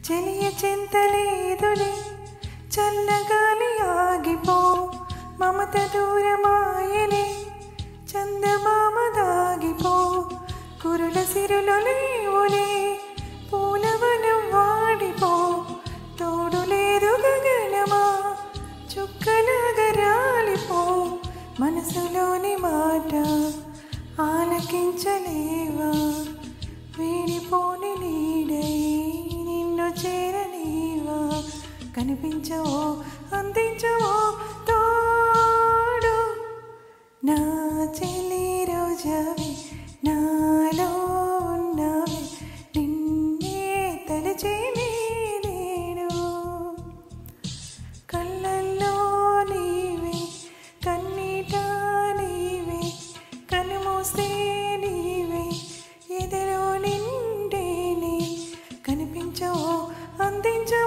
చెలియ చింతలేదులే చల్లగాలి ఆగిపో మమత దూరమాయలే చందమామ దాగిపో కురుల సిరులు లేవులే పూలవనం వాడిపో తోడు లేదు గగనమా చుక్కలాగా రాలిపో మనసులోని మాట ఆలకించలేవా వీడిపోని నీడై నిన్ను చేరలేవా కనిపించవో అందించవో తోడు నా చెల్లి రోజావి నాలో ఉన్నవి నిన్నే తలచేనే నేను కళ్ళల్లో నీవే కన్నీట నీవే కనుమూస్తే నీవే ఎదలో నిండేనే కనిపించవో అందించవో